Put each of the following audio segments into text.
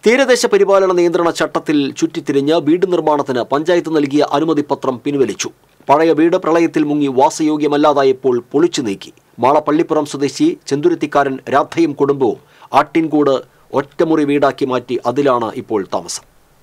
തീരദേശ പരിപാലന നിയന്ത്രണ ചട്ടത്തിൽ ചുറ്റിത്തിരിഞ്ഞ് വീട് നിർമ്മാണത്തിന് പഞ്ചായത്ത് നൽകിയ അനുമതി പത്രം പിൻവലിച്ചു പഴയ വീട് പ്രളയത്തിൽ മുങ്ങി വാസയോഗ്യമല്ലാതായപ്പോൾ പൊളിച്ചു നീക്കി മാള പള്ളിപ്പുറം സ്വദേശി ചെന്തുരുത്തിക്കാരൻ രാധയും കുടുംബവും ആട്ടിൻകൂട് ഒറ്റമുറി വീടാക്കി മാറ്റി അതിലാണ് ഇപ്പോൾ താമസം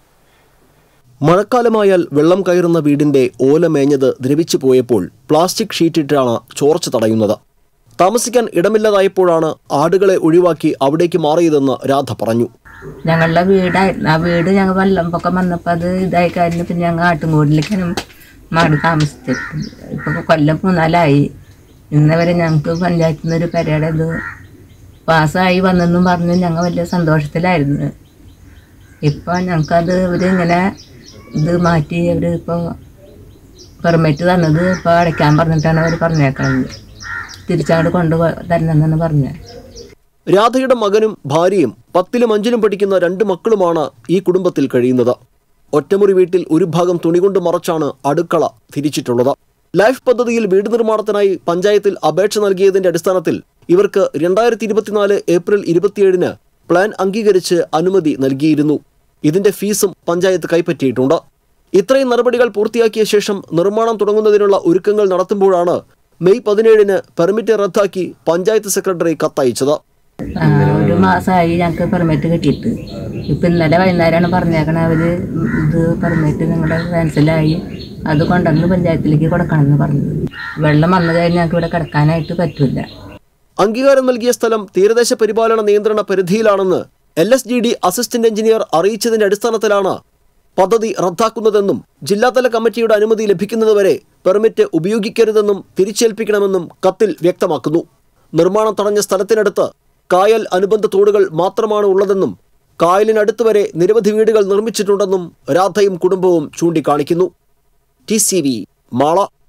മഴക്കാലമായാൽ വെള്ളം കയറുന്ന വീടിന്റെ ഓല മേഞ്ഞത് ദ്രവിച്ചു പോയപ്പോൾ പ്ലാസ്റ്റിക് ഷീറ്റിട്ടാണ് ചോർച്ച തടയുന്നത് താമസിക്കാൻ ഇടമില്ലാതായപ്പോഴാണ് ആടുകളെ ഒഴിവാക്കി അവിടേക്ക് മാറിയതെന്ന് രാധ പറഞ്ഞു ഞങ്ങളുടെ വീടായിരുന്നു ആ വീട് ഞങ്ങൾ വെള്ളം പൊക്കം വന്നപ്പോൾ അത് ഇതായി കഴിഞ്ഞ് പിന്നെ ഞങ്ങൾ ആട്ടുംകൂടിലേക്കാണ് മാറി താമസിച്ചിട്ടുണ്ട് ഇപ്പോൾ കൊല്ലം മൂന്നാലായി ഇന്ന് വരെ ഞങ്ങൾക്ക് പഞ്ചായത്തിൽ നിന്ന് ഒരു പെരയുടെ ഇത് പാസ്സായി വന്നെന്നും പറഞ്ഞ് ഞങ്ങൾ വലിയ സന്തോഷത്തിലായിരുന്നു ഇപ്പോൾ ഞങ്ങൾക്കത് ഇവരിങ്ങനെ ഇത് മാറ്റി അവർ ഇപ്പോൾ പെർമിറ്റ് തന്നത് ഇപ്പോൾ അടയ്ക്കാൻ പറഞ്ഞിട്ടാണ് അവർ പറഞ്ഞേക്കണത് തിരിച്ചങ്ങോട്ട് കൊണ്ടു തരണമെന്നാണ് പറഞ്ഞത് രാധയുടെ മകനും ഭാര്യയും പത്തിലും അഞ്ചിലും പഠിക്കുന്ന രണ്ട് മക്കളുമാണ് ഈ കുടുംബത്തിൽ കഴിയുന്നത് ഒറ്റമുറി വീട്ടിൽ ഒരു ഭാഗം തുണികൊണ്ട് മറച്ചാണ് അടുക്കള തിരിച്ചിട്ടുള്ളത് ലൈഫ് പദ്ധതിയിൽ വീട് നിർമ്മാണത്തിനായി പഞ്ചായത്തിൽ അപേക്ഷ നൽകിയതിന്റെ അടിസ്ഥാനത്തിൽ ഇവർക്ക് രണ്ടായിരത്തി ഇരുപത്തിനാല് ഏപ്രിൽ ഇരുപത്തിയേഴിന് പ്ലാൻ അംഗീകരിച്ച് അനുമതി നൽകിയിരുന്നു ഇതിന്റെ ഫീസും പഞ്ചായത്ത് കൈപ്പറ്റിയിട്ടുണ്ട് ഇത്രയും നടപടികൾ പൂർത്തിയാക്കിയ ശേഷം നിർമ്മാണം തുടങ്ങുന്നതിനുള്ള ഒരുക്കങ്ങൾ നടത്തുമ്പോഴാണ് മെയ് പതിനേഴിന് പെർമിറ്റ് റദ്ദാക്കി പഞ്ചായത്ത് സെക്രട്ടറി കത്തയച്ചത് ആ, ഒരു മാസമായി ഞങ്ങൾക്ക് പെർമിറ്റ് കിട്ടിയിട്ട് ഇപ്പം ഇന്നലെ വൈകുന്നേരമാണ് പറഞ്ഞേക്കണത് അവർ ഇത് പെർമിറ്റ് നിങ്ങളുടെ ക്യാൻസലായി അത് കൊണ്ടുവന്ന് പഞ്ചായത്തിലേക്ക് കൊടുക്കണമെന്ന് പറഞ്ഞത് വെള്ളം വന്നു കഴിഞ്ഞാൽ ഞങ്ങൾക്ക് ഇവിടെ കിടക്കാനായിട്ട് പറ്റില്ല അംഗീകാരം നൽകിയ സ്ഥലം തീരദേശ പരിപാലന നിയന്ത്രണ പരിധിയിലാണെന്ന് L S G D assistant engineer അറിയിച്ചതിന്റെ അടിസ്ഥാനത്തിലാണ് പദ്ധതി റദ്ദാക്കുന്നതെന്നും ജില്ലാതല കമ്മിറ്റിയുടെ അനുമതി ലഭിക്കുന്നതുവരെ പെർമിറ്റ് ഉപയോഗിക്കരുതെന്നും തിരിച്ചേൽപ്പിക്കണമെന്നും കത്തിൽ വ്യക്തമാക്കുന്നു നിർമ്മാണം തടഞ്ഞ സ്ഥലത്തിനടുത്ത് കായൽ അനുബന്ധ തോടുകൾ മാത്രമാണ് ഉള്ളതെന്നും കായലിനടുത്ത് വരെ നിരവധി വീടുകൾ നിർമ്മിച്ചിട്ടുണ്ടെന്നും രാധയും കുടുംബവും ചൂണ്ടിക്കാണിക്കുന്നു ടി സി വി മാള